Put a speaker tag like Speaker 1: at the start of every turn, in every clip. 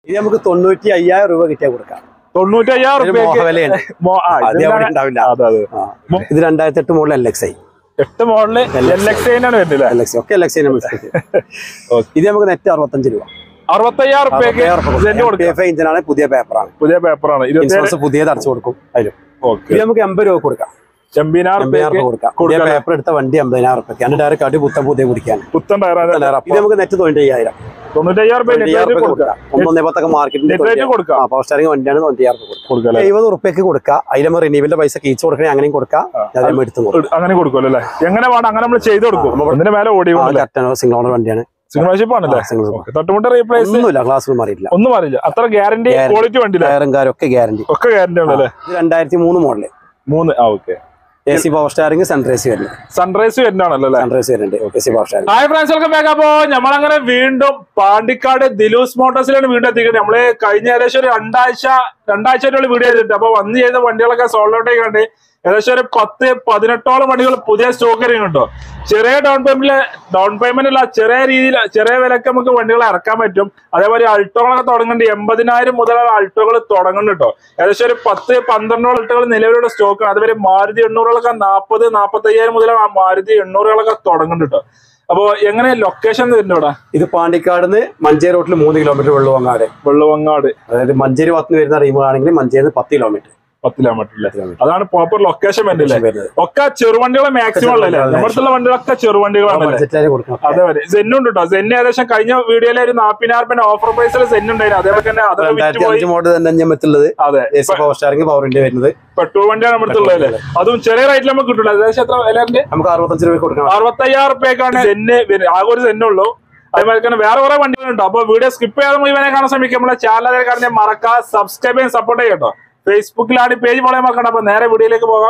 Speaker 1: ഇത് നമുക്ക് തൊണ്ണൂറ്റി അയ്യായിരം രൂപ കിട്ടിയാൽ കൊടുക്കാം
Speaker 2: തൊണ്ണൂറ്റി അയ്യായിരം
Speaker 1: ഒരു
Speaker 2: റുപ്യക്ക്
Speaker 1: മോഹവിലയുണ്ട്
Speaker 2: മോ- ആ,
Speaker 1: അത്
Speaker 2: ഇതെന്താണ്?
Speaker 1: അവിടെ ഉണ്ടാവില്ല
Speaker 2: അതെ അതെ
Speaker 1: ആ. ഇത് രണ്ടായിരത്തി എട്ട് മോഡൽ എൽ എക്സ് ഐ
Speaker 2: എട്ട് മോഡല് എൽ എക്സ് ആണ് വരുന്നില്ല
Speaker 1: എൽ എക്സ് ഒക്കെ എൽ എക്സ് ഐ ഇത് നമുക്ക് നെറ്റ് അറുപത്തഞ്ച് രൂപ
Speaker 2: അറുപത്തയ്യായിരം റുപ്യക്ക്
Speaker 1: ഇഞ്ചിനാണ് പുതിയ പേപ്പറാണ്
Speaker 2: പുതിയ പേപ്പറാണ് ഇരുപത്തി
Speaker 1: ഇൻഷുറൻസ് പുതിയത് അടച്ചു കൊടുക്കും അതിലും
Speaker 2: ഓക്കെ
Speaker 1: ഇത് നമുക്ക് എൺപത് രൂപ കൊടുക്കാം
Speaker 2: എൺപതിനായിരം
Speaker 1: എൺപതിനായിരം
Speaker 2: റുപ്യക്ക്
Speaker 1: രൂപ കൊടുക്കാം പുതിയ പേപ്പർ എടുത്ത വണ്ടി എൺപതിനായിരം റുപ്യ അതിന്റെ ഡയറക്റ്റ് അടി പുത്തൻ പുതിയ കുടിക്കാൻ
Speaker 2: പുത്തൻ ടയറാണ്
Speaker 1: ഇത് നമുക്ക് നെറ്റ് തൊണ്ണൂറ്റി അയ്യായിരം
Speaker 2: തൊണ്ണൂറ്റയ്യായിരം റുപ്യ നെറ്റ്
Speaker 1: തൊണ്ണൂറ്റയ്യായിരം
Speaker 2: റേറ്റ്
Speaker 1: രൂപ
Speaker 2: കൊടുക്കാം
Speaker 1: കൊടുക്കാം ഒന്നൊന്നേ പത്തൊക്കെ മാർക്കറ്റിൽ
Speaker 2: നെറ്റ് റേറ്റ് കൊടുക്കാം
Speaker 1: പവർ സ്റ്റാറിംഗ് വണ്ടിയാണ് തൊണ്ണൂറ്റിയായിരം രൂപ കൊടുക്കാം
Speaker 2: കൊടുക്കാം അല്ലേ
Speaker 1: എഴുപത് റുപ്യക്ക് കൊടുക്കാം അതിലും റിനീവലിന്റെ പൈസ കീച്ച് കൊടുക്കണേ അങ്ങനെയും കൊടുക്കാം അതിലും എടുത്തും കൊടുക്കാം
Speaker 2: അങ്ങനെ കൊടുക്കുമല്ലോ അല്ലേ എങ്ങനെ വേണം അങ്ങനെ നമ്മൾ ചെയ്ത് കൊടുക്കും ഇതിന്റെ മേലെ ഓടി കൊണ്ടല്ലേ
Speaker 1: സിംഗിൾ ഓണർ വണ്ടിയാണ്
Speaker 2: സിംഗിൾഷിപ്പ് ആണല്ലേ
Speaker 1: സിംഗിൾ
Speaker 2: Okay. തട്ടുമുട്ട റീപ്ലേസ്
Speaker 1: ഒന്നുമില്ല ക്ലാസ് മാറിയില്ല
Speaker 2: ഒന്നും അറിയില്ല അത്ര ഗ്യാരണ്ടി
Speaker 1: Guarantee.
Speaker 2: ക്വാളിറ്റി വണ്ടിയില്ല
Speaker 1: ടയറും കാരും ഒക്കെ ഗ്യാരണ്ടി
Speaker 2: ഒക്കെ ഗ്യാരണ്ടി ഉണ്ടല്ലേ
Speaker 1: ഇത് രണ്ടായിരത്തി മൂന്ന് മോഡല്
Speaker 2: മൂന്ന് ആ okay
Speaker 1: A C power steering sunrise വരുന്നത്
Speaker 2: സൺറൈസ് വരുന്നതാണല്ലോ അല്ലേ
Speaker 1: സൺറൈസ് വരുന്നുണ്ട് A C power steering
Speaker 2: hi friends welcome back അപ്പോ നമ്മളങ്ങനെ വീണ്ടും പാണ്ടിക്കാട് ദിലൂസ് മോട്ടോഴ്സിലാണ് വീണ്ടും എത്തിക്കുന്നത് നമ്മള് കഴിഞ്ഞ ഏകദേശം ഒരു രണ്ടാഴ്ച രണ്ടാഴ്ചയായിട്ടുള്ള വീഡിയോ ചെയ്തിട്ട് അപ്പൊ വന്ന് ചെയ്ത വണ്ടികളൊക്കെ സോൾഡ് ഔട്ട് കണ്ട് ഏകദേശം ഒരു പത്ത് പതിനെട്ടോളം വണ്ടികൾ പുതിയ സ്റ്റോക്ക് കേട്ടോ ചെറിയ ഡൗൺ പേയ്മെന്റ് ഡൗൺ പേയ്മെന്റ് അല്ല ചെറിയ രീതിയിൽ ചെറിയ വിലക്ക് നമുക്ക് വണ്ടികൾ ഇറക്കാൻ പറ്റും അതേപോലെ അൾട്ടോകളൊക്കെ തുടങ്ങുന്നുണ്ട് എൺപതിനായിരം മുതലുള്ള അൾട്ടോകൾ തുടങ്ങുന്നുണ്ട് കേട്ടോ ഏകദേശം ഒരു പത്ത് പന്ത്രണ്ടോളം അൾട്ടോകൾ നിലവിലുള്ള സ്റ്റോക്കാണ് അതുവരെ മാരുതി എണ്ണൂറുകളൊക്കെ നാൽപ്പത് നാൽപ്പത്തി അയ്യായിരം മുതൽ മാരുതി എണ്ണൂറുകളൊക്കെ തുടങ്ങുന്നുണ്ട് കേട്ടോ അപ്പൊ എങ്ങനെ ലൊക്കേഷൻ വരുന്നുണ്ട് ഇവിടെ
Speaker 1: ഇത് പാണ്ടിക്കാട് മഞ്ചേരി റോട്ടിൽ മൂന്ന് കിലോമീറ്റർ വെള്ളുവങ്ങാട്
Speaker 2: വെള്ളവങ്ങാട്
Speaker 1: അതായത് മഞ്ചേരി ഭാഗത്ത് വരുന്ന റീമുകളാണെങ്കിൽ മഞ്ചേരി പത്ത് കിലോമീറ്റർ
Speaker 2: പത്ത് കിലോമീറ്റർ അതാണ് പ്രോപ്പർ ലൊക്കേഷൻ വരുന്നില്ലേ
Speaker 1: വരുന്നത്
Speaker 2: ഒക്കെ ചെറുവണ്ടികളെ മാക്സിമം ഉള്ളല്ലേ നമ്മുടെ നമ്മളടുത്തുള്ള വണ്ടികളൊക്കെ ചെറുവണ്ടികളാണല്ലേ
Speaker 1: ബഡ്ജറ്റായി കൊടുക്കണം
Speaker 2: അതെ അതെ സെന്നുണ്ട് കേട്ടോ സെന്ന് ഏകദേശം കഴിഞ്ഞ വീഡിയോയിലെ ഒരു നാപ്പതിനായിരം രൂപ ഓഫർ പ്രൈസിൽ സെന്ന് ഉണ്ടായിരുന്നു അതേപോലെ തന്നെ അതൊക്കെ
Speaker 1: രണ്ടായിരത്തി
Speaker 2: വിറ്റുപോയി
Speaker 1: അഞ്ച് മോഡൽ തന്നെ അഞ്ഞമ്പത്തുള്ളത്
Speaker 2: അതെ
Speaker 1: A C power steering power India വരുന്നത്
Speaker 2: പെട്രോൾ വണ്ടിയാണ് നമ്മുടെ ഉള്ളതല്ലേ അതും ചെറിയ റേറ്റിൽ നമുക്ക് കിട്ടില്ല ഏകദേശം എത്ര വിലന്റെ
Speaker 1: നമുക്ക് അറുപത്തഞ്ച് രൂപ കൊടുക്കണം
Speaker 2: അറുപത്തയ്യായിരം റുപ്യക്കാണ് സെന്ന് വരുന്നത്. ആകെ ഒരു സെന്നുള്ളൂ അതേപോലെ തന്നെ വേറെ കുറെ വണ്ടികളുണ്ട് അപ്പൊ വീഡിയോ സ്കിപ്പ് ചെയ്യാതെ മുഴുവനെ കാണാൻ ശ്രമിക്കും നമ്മളെ ചാനൽ കാണാൻ മറക്കാതെ സബ്സ്ക്രൈബ് ചെയ്യാൻ സപ്പോർട്ട് ചെയ്യട്ടോ ഫേസ്ബുക്കിലാണ് ഈ പേജ് ഫോളോ മറക്കണം അപ്പൊ നേരെ വീഡിയോയിലേക്ക് പോകാം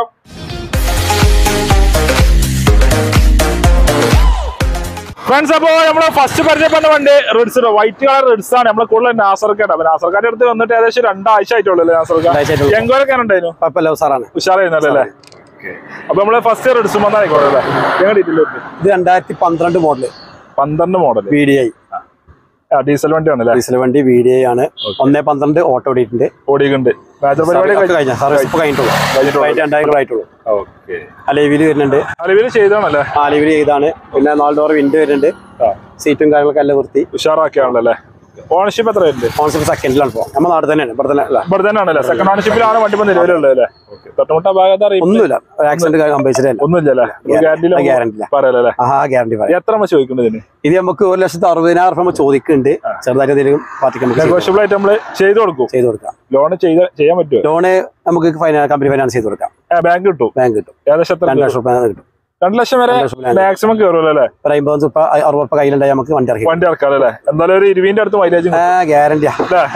Speaker 2: ഫ്രണ്ട്സ് അപ്പോ നമ്മള് ഫസ്റ്റ് പരിചയപ്പെട്ട വണ്ടി റിഡ്സ് വൈറ്റ് കളർ റിഡ്സ് ആണ് നമ്മളെ കൂടുതൽ നാസർക്കാട് അപ്പൊ നാസർക്കാരുടെ അടുത്ത് വന്നിട്ട് ഏകദേശം രണ്ടാഴ്ച ആയിട്ടുള്ളൂ നാസർക്കാട്
Speaker 1: രണ്ടാഴ്ചയായിട്ടുള്ളൂ.
Speaker 2: എങ്കോലൊക്കെ ഉണ്ടായിരുന്നു
Speaker 1: കുഴപ്പമില്ല സാറാണ്
Speaker 2: ഉഷാറായിരുന്നല്ലേ അല്ലേ അപ്പൊ നമ്മള് ഫസ്റ്റ് റിഡ്സ് വന്നായിക്കോട്ടെ അല്ലേ ഞങ്ങൾ ഡീറ്റെയിൽ
Speaker 1: ഇത് രണ്ടായിരത്തി പന്ത്രണ്ട് മോഡല്
Speaker 2: പന്ത്രണ്ട് model
Speaker 1: V D I
Speaker 2: diesel വണ്ടി ആണല്ലേ
Speaker 1: ഡീസൽ വണ്ടി വി ഡി ഐ ആണ് ഒന്നേ പന്ത്രണ്ട് ഓട്ടോ ഓടിയിട്ടുണ്ട്
Speaker 2: ഓടിയിട്ടുണ്ട് മേജർ പരിപാടി
Speaker 1: ഒക്കെ കഴിഞ്ഞ സർവീസ് ഇപ്പൊ കഴിഞ്ഞിട്ടുള്ളൂ കഴിഞ്ഞിട്ട് രണ്ടായിരം ആയിട്ടുള്ളൂ
Speaker 2: ഓക്കെ
Speaker 1: അലവില് വരുന്നുണ്ട്
Speaker 2: അലവില് ചെയ്താണല്ലേ
Speaker 1: അലവില് ചെയ്താണ് പിന്നെ നാല് ഡോർ വിൻഡ് വരുന്നുണ്ട് സീറ്റും കാര്യങ്ങളൊക്കെ എല്ലാം വൃത്തി
Speaker 2: ഉഷാറാക്കിയാണല്ലേ ഓണർഷിപ്പ് എത്ര ഉണ്ട്
Speaker 1: കോൺസെപ്റ്റ് സെക്കൻഡിലാണ് പോകും നമ്മുടെ നാട് തന്നെയാണ് ഇവിടെ തന്നെ അല്ല
Speaker 2: ഇവിടെ തന്നെ ആണല്ലേ സെക്കൻഡ് ഓണർഷിപ്പിലാണ് വണ്ടി ഇപ്പൊ നിലവിലുള്ളത് അല്ലേ തൊട്ടുമുട്ട ഭാഗത്ത് അറിയില്ല
Speaker 1: ഒന്നുമില്ല ഒരു ആക്സിഡന്റ് സംഭവിച്ചിട്ടില്ല
Speaker 2: ഒന്നുമില്ലല്ലേ ഗ്യാരണ്ടിയിൽ
Speaker 1: ഗ്യാരണ്ടി ഇല്ല
Speaker 2: പറയാലല്ലേ
Speaker 1: ആ ഗ്യാരണ്ടി പറയാം
Speaker 2: എത്ര നമ്മൾ ചോദിക്കുന്നത് ഇതിന്
Speaker 1: ഇത് നമുക്ക് ഒരു ലക്ഷത്തി അറുപതിനായിരം രൂപ നമ്മൾ ചോദിക്കുന്നുണ്ട് ചെറുതായിട്ട് എന്തെങ്കിലും പാർട്ടിക്ക് നമുക്ക് ചെയ്ത്
Speaker 2: നെഗോഷ്യബിൾ ആയിട്ട് നമ്മള് ചെയ്ത് കൊടുക്കും
Speaker 1: ചെയ്ത് കൊടുക്കാം
Speaker 2: ലോൺ ചെയ്ത് ചെയ്യാൻ പറ്റുമോ
Speaker 1: ലോണ് നമുക്ക് ഫൈനാൻസ് കമ്പനി ഫൈനാൻസ് ചെയ്ത് കൊടുക്കാം
Speaker 2: ബാങ്ക് കിട്ടും
Speaker 1: ബാങ്ക് കിട്ടും
Speaker 2: ഏകദേശം എത്ര
Speaker 1: രണ്ട് ലക്ഷം രൂപ കിട്ടും
Speaker 2: രണ്ട് ലക്ഷം വരെ
Speaker 1: രണ്ട് ലക്ഷം രൂപ
Speaker 2: മാക്സിമം കയറുമല്ലോ അല്ലേ
Speaker 1: ഒരു അമ്പത് രൂപ അറുപത് രൂപ കയ്യിലുണ്ടായി നമുക്ക് വണ്ടി ഇറക്കി
Speaker 2: വണ്ടി ഇറക്കാറല്ലേ എന്തായാലും ഒരു ഇരുപതിന്റെ അടുത്ത് മൈലേജ്
Speaker 1: ആ ഗ്യാരണ്ടിയാ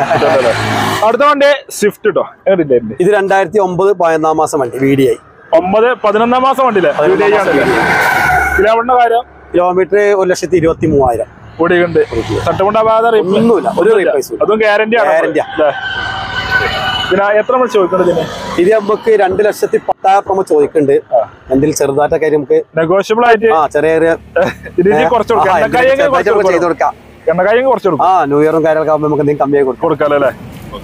Speaker 2: അടുത്ത വണ്ടി സ്വിഫ്റ്റ് കേട്ടോ എങ്ങനെയുണ്ട്
Speaker 1: ഇത് രണ്ടായിരത്തി ഒമ്പത് പതിനൊന്നാം മാസം വണ്ടി വി ഡി ഐ
Speaker 2: ഒമ്പത് പതിനൊന്നാം മാസം വണ്ടിയില്ലേ
Speaker 1: പതിനൊന്നാം മാസം
Speaker 2: കിലോമീറ്ററിന്റെ കാര്യം
Speaker 1: കിലോമീറ്റർ ഒരു ലക്ഷത്തി ഇരുപത്തി മൂവായിരം
Speaker 2: ഓടിയുണ്ട് തട്ടുകൊണ്ടാവാതെ
Speaker 1: ഒന്നുമില്ല ഒരു റീപ്ലേസും
Speaker 2: അതും ഗ്യാരണ്ടി ആണ്
Speaker 1: Guarantee ആ.
Speaker 2: അല്ലേ? പിന്നെ എത്ര നമ്മൾ ചോദിക്കുന്നത് ഇതിന്
Speaker 1: ഇത് നമുക്ക് രണ്ട് ലക്ഷത്തി പത്തായിരം രൂപ ചോദിക്കുന്നുണ്ട് എന്തെങ്കിലും ചെറുതായിട്ടൊക്കെ ആയിട്ട് നമുക്ക്
Speaker 2: നെഗോഷ്യബിൾ ആയിട്ട്
Speaker 1: ആ ചെറിയ ചെറിയ
Speaker 2: ഇതിന് കുറച്ച് കൊടുക്കാം
Speaker 1: ആ,
Speaker 2: എണ്ണക്കായെങ്കിൽ
Speaker 1: ചെറുതായിട്ട് നമുക്ക് ചെയ്ത് കൊടുക്കാം
Speaker 2: എണ്ണക്കായെങ്കിൽ കുറച്ച് കൊടുക്കും
Speaker 1: ആ ന്യൂ ഇയറും കാര്യങ്ങളൊക്കെ ആകുമ്പോൾ നമുക്ക് എന്തെങ്കിലും കമ്മിയായി കൊടുക്കും
Speaker 2: കൊടുക്കാലോ അല്ലേ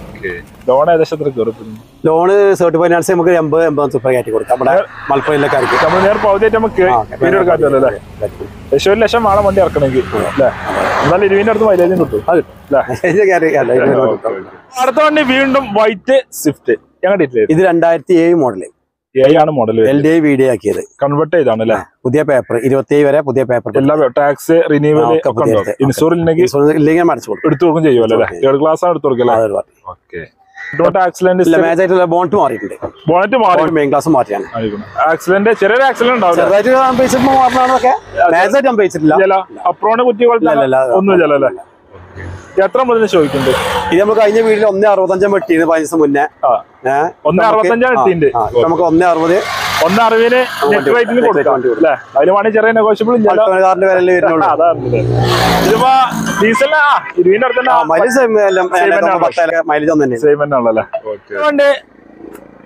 Speaker 2: ലോൺ ഏകദേശം എത്ര കയറും
Speaker 1: ലോണ് സർട്ടി ഫൈനാൻസ് നമുക്ക് എൺപത് എൺപത് രൂപ കയറ്റി കൊടുക്കാം നമ്മുടെ മലപ്പുറയിലൊക്കെ ആയിരിക്കും
Speaker 2: നമ്മൾ നേരെ പകുതിയായിട്ട് നമുക്ക് പേര് കൊടുക്കാൻ പറ്റുമല്ലോ അല്ലേ ലക്ഷം ഒരു ലക്ഷം വേണം വണ്ടി ഇറക്കണമെങ്കിൽ അല്ലേ എന്നാലും ഇരുപതിന്റെ അടുത്ത് മൈലേജും കിട്ടും
Speaker 1: അത് കിട്ടും.
Speaker 2: അല്ലേ
Speaker 1: ഇത് കയറി- അല്ല, ഇത് കൊടുക്കാം.
Speaker 2: അടുത്ത വണ്ടി വീണ്ടും വൈറ്റ് സ്വിഫ്റ്റ് ഞങ്ങൾ ഡീറ്റെയിൽ
Speaker 1: ഇത് രണ്ടായിരത്തി ഏഴ് മോഡല്
Speaker 2: എ ആണ് model
Speaker 1: L D I V D ആക്കിയത്
Speaker 2: കൺവേർട്ട് ചെയ്താണ് അല്ലേ
Speaker 1: പുതിയ പേപ്പർ ഇരുപത്തിയേഴ് വരെ പുതിയ പേപ്പർ
Speaker 2: എല്ലാ ടാക്സ് റിന്യൂവൽ
Speaker 1: ആ, ഒക്കെ
Speaker 2: ഒക്കെ ഉണ്ടോ
Speaker 1: പുതിയത്.
Speaker 2: ഇൻഷൂർ ഇല്ലെങ്കിൽ
Speaker 1: ഇല്ലെങ്കിൽ അടിച്ചു കൊടുക്കും
Speaker 2: എടുത്തു കൊടുക്കും ചെയ്യുമല്ലോ അല്ലേ തേർഡ് ക്ലാസ് ആണ് എടുത്തു കൊടുക്കല്ലേ
Speaker 1: അതൊരു പാർട്ടി.
Speaker 2: ഓക്കെ ആക്സിഡന്റ്
Speaker 1: ഇല്ല മേജ് ആയിട്ടുള്ള ബോണ്ട് മാറിയിട്ടുണ്ട്
Speaker 2: ബോണറ്റ് മാറി
Speaker 1: ബോണ്ട് മെയിൻ ക്ലാസ് മാറ്റിയാണ്
Speaker 2: ആക്സിഡന്റ് ചെറിയൊരു ആക്സിഡന്റ് ഉണ്ടാവില്ല
Speaker 1: ചെറുതായിട്ട് സംഭവിച്ചപ്പോ മാറണതൊക്കെ മേജ് ആയിട്ട് സംഭവിച്ചിട്ടില്ല
Speaker 2: ഇല്ല അപ്രോണ് കുറ്റി
Speaker 1: ഇല്ല, ഇല്ല, ഇല്ല.
Speaker 2: ഒന്നും ഇല്ല അല്ലേ എത്ര മുതൽ ചോദിക്കുന്നുണ്ട്
Speaker 1: ഇത് നമ്മൾ കഴിഞ്ഞ വീട്ടിൽ ഒന്നേ അറുപത്തഞ്ചം വെട്ടിയത് പതിനഞ്ച് ദിവസം മുന്നേ
Speaker 2: ആ
Speaker 1: ഏഹ്
Speaker 2: ഒന്ന് അറുപത്തഞ്ചാണ് എത്തിണ്ട്
Speaker 1: ആ, ഇപ്പൊ നമുക്ക് ഒന്നേ അറുപത്
Speaker 2: ഒന്ന് അറിവിന് നെറ്റ് റേറ്റിന് കൊടുക്കാം അല്ലേ അതിന് വേണമെങ്കിൽ ചെറിയ നെഗോഷ്യബിൾ ഇല്ല
Speaker 1: കാറിന്റെ വില വരുന്നുള്ളൂ
Speaker 2: അതാണ് ഇതിപ്പോ ഡീസലിന് ആ ഇരുപതിന്റെ അടുത്ത് തന്നെ
Speaker 1: മൈലേജ് എല്ലാം
Speaker 2: തന്നെയാണോ?
Speaker 1: പത്തായിരം മൈലേജ് ഒന്നും തന്നെ
Speaker 2: സെയിം തന്നെ ഉള്ളല്ലേ അതുകൊണ്ട്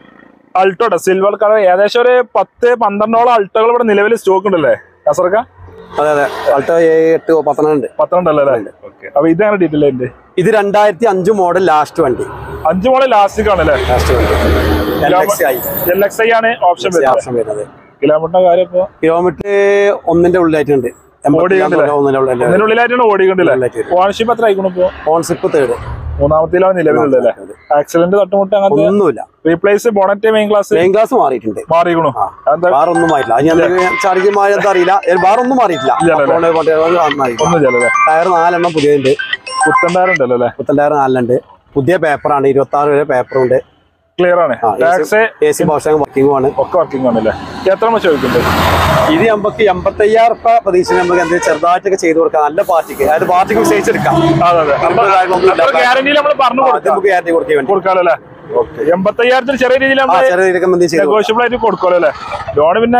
Speaker 2: അൾട്ടോടെ സിൽവർ കളർ ഏകദേശം ഒരു പത്ത് പന്ത്രണ്ടോളം അൾട്ടോകൾ ഇവിടെ നിലവിൽ സ്റ്റോക്ക് ഉണ്ടല്ലേ കാസർക്ക
Speaker 1: അതെ അതെ ആൾട്ടോ ഏഴ് എട്ട് പത്തെണ്ണം ഉണ്ട്
Speaker 2: പന്ത്രണ്ടല്ലേ അല്ലേ ഓക്കെ അപ്പൊ ഇതാണ് ഡീറ്റെയിൽ അതിന്റെ
Speaker 1: ഇത് രണ്ടായിരത്തി അഞ്ച് മോഡൽ ലാസ്റ്റ് വണ്ടി
Speaker 2: അഞ്ചു മോളെ ലാസ്റ്റ് ആണല്ലേ
Speaker 1: ലാസ്റ്റ് വണ്ടി L X I
Speaker 2: L X I ആണ് ഓപ്ഷൻ വരുന്നത്
Speaker 1: ഓപ്ഷൻ വരുന്നത്
Speaker 2: കിലോമീറ്ററിന്റെ കാര്യം ഇപ്പൊ
Speaker 1: കിലോമീറ്റർ ഒന്നിന്റെ ഉള്ളിലായിട്ടുണ്ട്
Speaker 2: ഓടിക്കണ്ടല്ലേ?
Speaker 1: ഒന്നിന്റെ ഉള്ളിൽ
Speaker 2: അതിനുള്ളിലായിട്ടാണ് ഓടിക്കണ്ടല്ലേ
Speaker 1: ഉള്ളിലായിട്ട്
Speaker 2: ഓണർഷിപ്പ് എത്ര ആയിക്കണു ഇപ്പൊ
Speaker 1: ഓൺസിപ്പ് തേർഡ്
Speaker 2: മൂന്നാമത്തിലാണ് നിലവിലുള്ളത് അല്ലേ ആക്സിഡന്റ് തട്ടുമുട്ട് അങ്ങനത്തെ
Speaker 1: ഒന്നുമില്ല
Speaker 2: replace bonnet main glass
Speaker 1: main glass മാറിയിട്ടുണ്ട്
Speaker 2: മാറിക്കണു
Speaker 1: ആ.
Speaker 2: എന്താ
Speaker 1: വേറെ ഒന്നും മാറിയില്ല അത് ഞാൻ ചാർജ് മാറിയത് അറിയില്ല വേറെ ഒന്നും മാറിയിട്ടില്ല
Speaker 2: ഇല്ലല്ലേ?
Speaker 1: അതുകൊണ്ട് മറ്റേ അത് മാറിയില്ല.
Speaker 2: ഒന്നും ചെല്ലല്ലേ
Speaker 1: ടയർ നാലെണ്ണം പുതിയതുണ്ട്
Speaker 2: പുത്തണ്ടാറുണ്ടല്ലോ അല്ലേ
Speaker 1: പുത്തൻ ടയർ നാലെണ്ണുണ്ട് പുതിയ പേപ്പറാണ് ഇരുപത്തി ആറ് വരെ പേപ്പറുണ്ട്
Speaker 2: ക്ലിയർ ആണ് ടാക്സ്
Speaker 1: എ സി ബോക്സ് വർക്കിംഗും ആണ്
Speaker 2: ഒക്കെ വർക്കിംഗ് ആണല്ലേ എത്ര മച്ച ചോദിക്കുന്നുണ്ട്
Speaker 1: ഇത് നമുക്ക് എൺപത്തയ്യായിരം റുപ്യ പ്രതീക്ഷ നമുക്ക് എന്തെങ്കിലും ചെറുതായിട്ടൊക്കെ ചെയ്ത് കൊടുക്കാം നല്ല പാർട്ടിക്ക് അതായത് പാർട്ടിക്ക് വിശേഷിച്ചെടുക്കാം
Speaker 2: അതെ അതെ ഗ്യാരണ്ടി നമ്മൾ പറഞ്ഞു
Speaker 1: അത്
Speaker 2: കൊടുക്കാം
Speaker 1: നമുക്ക് ഗ്യാരണ്ടി കൊടുക്കാൻ വേണ്ടി
Speaker 2: കൊടുക്കാലോ അല്ലേ എൺപത്തയ്യായിരത്തിന് ചെറിയ രീതിയിൽ
Speaker 1: ആ
Speaker 2: നമ്മൾ
Speaker 1: ചെറിയ രീതിക്ക് എന്തെങ്കിലും ചെയ്ത്
Speaker 2: നെഗോഷ്യബിൾ ആയിട്ട് കൊടുക്കുമല്ലോ അല്ലേ ലോൺ പിന്നെ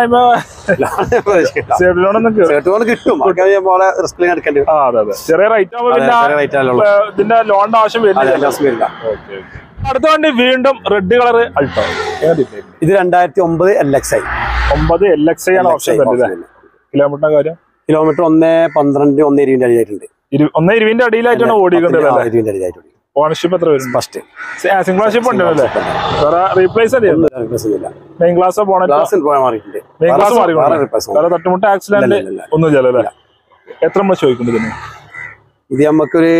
Speaker 1: കൊടുക്കാം
Speaker 2: സേഫ് ലോൺ ഒന്നും കേറും
Speaker 1: ഷർട്ട് കൊണ്ട് കിട്ടും അതൊക്കെ പോലെ റിസ്കിൽ എടുക്കേണ്ടി വരും
Speaker 2: ആ അതെ അതെ ചെറിയ റേറ്റ് ആവുമ്പോൾ
Speaker 1: അതെ,
Speaker 2: പിന്നെ
Speaker 1: ചെറിയ rate ആയാലേ ഉള്ളൂ.
Speaker 2: ഏ, ഇതിന്റെ ലോണിന്റെ ആവശ്യം
Speaker 1: അതെ
Speaker 2: വരുന്നില്ല
Speaker 1: റിസ്ക് വരില്ല
Speaker 2: അടുത്ത വണ്ടി വീണ്ടും റെഡ് കളർ അൾട്ടോ
Speaker 1: ഇത് രണ്ടായിരത്തി ഒമ്പത് എൽ എക്സ് ഐ
Speaker 2: ഒമ്പത് എൽ എക്സ് ഐ ആണ് ഓപ്ഷൻ വരുന്നത് കിലോമീറ്ററിന്റെ കാര്യം
Speaker 1: കിലോമീറ്റർ ഒന്ന് പന്ത്രണ്ട് ഒന്ന് ഇരുപതിന്റെ അടിയായിട്ടുണ്ട്
Speaker 2: ഇരു- ഒന്ന് ഇരുവിന്റെ അടിയിലായിട്ടാണ് ഓടിക്കേണ്ടത്
Speaker 1: ആ, ഇരുപതിന്റെ അടിയായിട്ടുണ്ട്
Speaker 2: ഓണർഷിപ്പ് എത്ര വരും
Speaker 1: ഫസ്റ്റ്
Speaker 2: സിംഗിൾ ഓണർഷിപ്പ് ഉണ്ടല്ലേ വേറെ റീപ്ലേസ് അല്ലേ മെയിൻ ക്ലാസ് ബോണറ്റ്
Speaker 1: ഗ്ലാസ് മാറിയിട്ടുണ്ട്
Speaker 2: മെയിൻ ക്ലാസ്
Speaker 1: വേറെ
Speaker 2: മാറി
Speaker 1: replace ഒന്നും
Speaker 2: വേറെ തട്ടുമുട്ട ആക്സിഡന്റ്
Speaker 1: ഇല്ല, ഇല്ല, ഇല്ല.
Speaker 2: ഒന്നും ഇല്ലല്ലേ എത്ര നമ്മൾ ചോദിക്കുന്നത് ഇതിന്
Speaker 1: ഇത് നമുക്കൊരു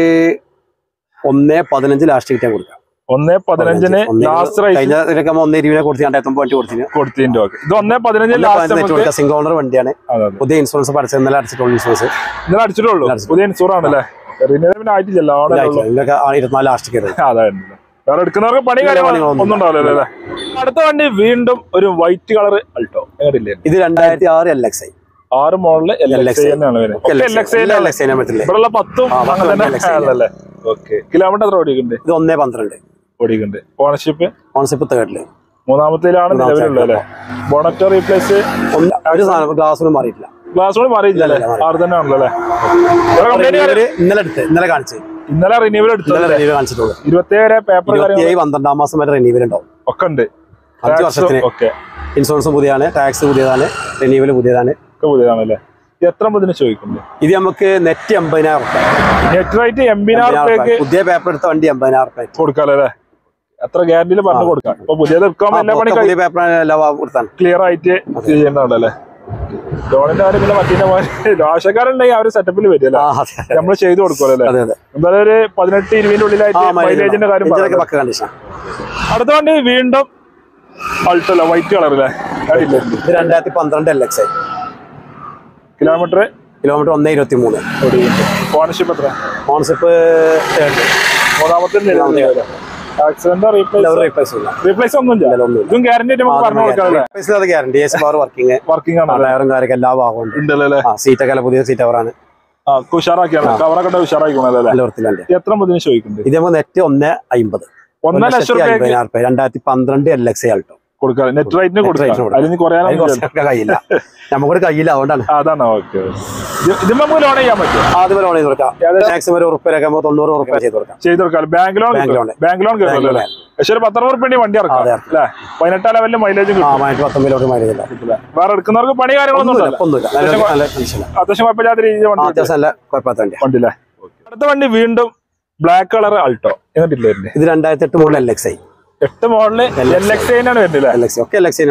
Speaker 1: ഒന്നേ പതിനഞ്ച് ലാസ്റ്റ് കിട്ടാൻ കൊടുക്കാം
Speaker 2: ഒന്നേ പതിനഞ്ചിന്
Speaker 1: ഒന്നേ
Speaker 2: ലാസ്റ്റ് റേറ്റ്
Speaker 1: കഴിഞ്ഞ ഇതിലൊക്കെ നമ്മൾ ഒന്നേ ഇരുപതിനെ കൊടുത്ത് രണ്ടായിരത്തി ഒമ്പത് വണ്ടി കൊടുത്തിന്
Speaker 2: കൊടുത്തതിന്റെ ഓക്കെ ഇത് ഒന്നേ പതിനഞ്ചിന് ലാസ്റ്റ് നമുക്ക്
Speaker 1: സിംഗിൾ ഓണർ വണ്ടിയാണ്
Speaker 2: അതെ അതെ
Speaker 1: പുതിയ ഇൻഷുറൻസ് പഠിച്ചത് ഇന്നലെ അടിച്ചിട്ടുള്ള ഇൻഷുറൻസ്
Speaker 2: ഇന്നലെ അടിച്ചിട്ടുള്ളൂ പുതിയ ഇൻഷൂർ ആണല്ലേ റിന്യൂവൽ ആയിട്ടില്ല ആണല്ലോ
Speaker 1: ഇതിലൊക്കെ ആ ഇരുപത്തിനാല് ലാസ്റ്റ് കയറി
Speaker 2: അതെ വേറെ എടുക്കുന്നവർക്ക് പണി കാര്യങ്ങൾ
Speaker 1: പണികളൊന്നും
Speaker 2: ഒന്നും ഉണ്ടാവില്ല അല്ലേ അടുത്ത വണ്ടി വീണ്ടും ഒരു വൈറ്റ് കളർ അൾട്ടോ എങ്ങനെയില്ലേ
Speaker 1: ഇത് രണ്ടായിരത്തി ആറ് എൽ എക്സ് ഐ
Speaker 2: ആറ് മോഡല് എൽ എക്സ്
Speaker 1: LXI.
Speaker 2: തന്നെയാണ് വരുന്നത് എൽ എക്സ്
Speaker 1: എൽ എക്സ് ഐനെ പറ്റില്ലേ
Speaker 2: ഇവിടെയുള്ള പത്തും
Speaker 1: ആ, പത്തും
Speaker 2: അങ്ങനെ തന്നെ
Speaker 1: LXI.
Speaker 2: ആണല്ലേ ഓക്കെ കിലോമീറ്റർ എത്ര ഓടിക്കുന്നുണ്ട്
Speaker 1: ഇത് ഒന്നേ പന്ത്രണ്ട്
Speaker 2: ഓടിക്കുന്നുണ്ട് ഓണർഷിപ്പ്
Speaker 1: ഓൺസിപ്പ് തേർഡില്
Speaker 2: മൂന്നാമത്തേലാണ്
Speaker 1: മൂന്നാമത്തെ
Speaker 2: നിലവിലുള്ളത് അല്ലേ ബോണറ്റോ റീപ്ലേസ്
Speaker 1: ഒന്ന് ഒരു സാധനം ഗ്ലാസ് മാറിയിട്ടില്ല
Speaker 2: ഗ്ലാസ് കൂടി മാറിയില്ല അല്ലേ
Speaker 1: ഇല്ല, ഇല്ല,
Speaker 2: ആറ് തന്നെ ആണല്ലോ അല്ലേ വേറെ company കാര്
Speaker 1: ഇവര് ഇന്നലെ എടുത്ത് ഇന്നലെ കാണിച്ച്
Speaker 2: ഇന്നലെ റിന്യൂവൽ എടുത്തത്
Speaker 1: ഇന്നലെ റിന്യൂ കാണിച്ചിട്ടുള്ളൂ
Speaker 2: ഇരുപത്തിയേഴ് പേപ്പർ കാര്യങ്ങൾ
Speaker 1: ഇരുപത്തിയേഴ് പന്ത്രണ്ടാം മാസം വരെ റിന്യൂവൽ ഉണ്ടാവും
Speaker 2: ഒക്കെ ഉണ്ട്
Speaker 1: അഞ്ച് വർഷത്തിന്
Speaker 2: ഓക്കെ
Speaker 1: ഇൻഷുറൻസ് പുതിയതാണ് ടാക്സ് പുതിയതാണ് റിന്യൂവൽ പുതിയതാണ്
Speaker 2: ഒക്കെ പുതിയതാണല്ലേ ഇത് എത്ര മുതൽ ചോദിക്കുന്നത്
Speaker 1: ഇത് നമുക്ക് നെറ്റ് എൺപതിനായിരം റുപ്യ
Speaker 2: നെറ്റ് റേറ്റ് എൺപതിനായിരം റുപ്യക്ക്
Speaker 1: പുതിയ പേപ്പർ എടുത്ത വണ്ടി എൺപതിനായിരം റുപ്യ
Speaker 2: കൊടുക്കാലോ അല്ലേ എത്ര ഗ്യാരണ്ടിയിൽ പറഞ്ഞു കൊടുക്കാം ഇപ്പൊ പുതിയത് എടുക്കാൻ എല്ലാ പണി
Speaker 1: പുതിയ പേപ്പർ എല്ലാ കൊടുത്താണ്
Speaker 2: ക്ലിയർ ആയിട്ട് ചെയ്യേണ്ടതല്ലേ ലോണിന്റെ കാര്യം പിന്നെ മറ്റേ ആവശ്യക്കാരുണ്ടെങ്കിൽ ആ ഒരു സെറ്റപ്പിൽ വരില്ല
Speaker 1: ആ അതെ അതെ.
Speaker 2: നമ്മൾ ചെയ്തു കൊടുക്കുമല്ലോ അല്ലേ
Speaker 1: അതെ അതെ
Speaker 2: എന്തായാലും ഒരു പതിനെട്ട് ഇരുപതിന്റെ ഉള്ളിലായിട്ട് മൈലേജിന്റെ കാര്യം
Speaker 1: ഇഞ്ചിനൊക്കെ
Speaker 2: പറയാം
Speaker 1: പക്ക കണ്ടീഷൻ
Speaker 2: അടുത്ത വണ്ടി വീണ്ടും അൾട്ടല്ല വൈറ്റ് കളർ അല്ലേ
Speaker 1: ഇത് രണ്ടായിരത്തി പന്ത്രണ്ട് L X I
Speaker 2: kilometre
Speaker 1: kilometre ഒന്ന് ഇരുപത്തി മൂന്ന്
Speaker 2: ഓണർഷിപ്പ് എത്ര
Speaker 1: ഓൺസിപ്പ് തേർഡ്
Speaker 2: മൂന്നാമത്തെ ആക്സിഡന്റ് റീപ്ലേസ്
Speaker 1: റീപ്ലേസ് ഇല്ല
Speaker 2: റീപ്ലേസ് ഒന്നുമില്ല
Speaker 1: ഇല്ല, ഒന്നുമില്ല.
Speaker 2: ഇതും ഗ്യാരണ്ടി ആയിട്ട് നമുക്ക് പറഞ്ഞു കൊടുക്കാമല്ലേ
Speaker 1: റീപ്ലേസ് അത് guarantee A C power working
Speaker 2: working ആണ്
Speaker 1: ടയറും കാര്യമൊക്കെ എല്ലാ ഭാഗവും ഉണ്ട്
Speaker 2: ഉണ്ടല്ലേ
Speaker 1: ആ സീറ്റൊക്കെ അല്ല പുതിയ സീറ്റ് കവറാണ്
Speaker 2: ആ ഉഷാറാക്കിയാണ് കവറൊക്കെ ഉണ്ട് ഉഷാറാക്കിക്കണല്ലേ
Speaker 1: നല്ല വൃത്തിയിലുണ്ട്
Speaker 2: എത്ര മുതൽ ചോദിക്കുന്നുണ്ട്
Speaker 1: ഇത് നമുക്ക് നെറ്റ് ഒന്ന് അമ്പത്
Speaker 2: ഒന്നര ലക്ഷം റുപ്യക്ക്
Speaker 1: അമ്പതിനായിരം റുപ്യ രണ്ടായിരത്തി പന്ത്രണ്ട് എൽ എക്സ് ഐ ആൾട്ടോ
Speaker 2: കൊടുക്കാം നെറ്റ് റേറ്റിന്
Speaker 1: rate ന്
Speaker 2: കൊടുക്കാം
Speaker 1: കൊടുക്കാം.
Speaker 2: അതിന്
Speaker 1: അതിന്
Speaker 2: കുറയാനൊന്നും
Speaker 1: കുറച്ചൊക്കെ കയ്യില്ല നമുക്കൊരു കയ്യില്ല അതുകൊണ്ടാണ്
Speaker 2: അതാണ് ഓക്കെ ഇത് നമുക്ക് ലോൺ ചെയ്യാൻ പറ്റും
Speaker 1: ആദ്യം ലോൺ ചെയ്ത് കൊടുക്കാം മാക്സിമം ഒരു ഉറുപ്പ്യൊക്കെ ആകുമ്പോൾ തൊണ്ണൂറ് ഉറുപ്പ്യ ചെയ്ത് കൊടുക്കാം
Speaker 2: ചെയ്ത് കൊടുക്കാം bank loan
Speaker 1: Bank loan.
Speaker 2: Bank loan കയറുമല്ലോ അല്ലേ പക്ഷെ ഒരു പത്തറുപത് റുപ്യ വണ്ടി ഇറക്കാം
Speaker 1: അതെ.
Speaker 2: അല്ലേ പതിനെട്ടാം ലെവലിൽ മൈലേജും
Speaker 1: ആ
Speaker 2: കിട്ടും
Speaker 1: മാറ്റി പത്തൊമ്പതിലോട്ട് മൈലേജ് ഇല്ല
Speaker 2: കിട്ടില്ല. വേറെ എടുക്കുന്നവർക്ക് പണി കാര്യങ്ങളൊന്നും
Speaker 1: ഒന്നുമില്ല
Speaker 2: ഉണ്ടല്ലോ
Speaker 1: ഒന്നുമില്ല നല്ല നല്ല കണ്ടീഷനാണ്
Speaker 2: അത്യാവശ്യം കുഴപ്പമില്ലാത്ത രീതിയിൽ
Speaker 1: ആ
Speaker 2: വണ്ടി
Speaker 1: അത്യാവശ്യം നല്ല കുഴപ്പമില്ലാത്ത വണ്ടിയാണ്
Speaker 2: വണ്ടി അല്ലേ അടുത്ത വണ്ടി വീണ്ടും ബ്ലാക്ക് കളർ അൾട്ടോ എന്നിട്ടില്ല വരുന്നത്
Speaker 1: ഇത് രണ്ടായിരത്തി എട്ട് മോഡൽ എൽ എക്സ് ഐ
Speaker 2: എട്ട് മോഡല് എൽ എക്സ് ആണ് വരുന്നില്ല
Speaker 1: എൽ എക്സ് ഒക്കെ എൽ എക്സ് ഐ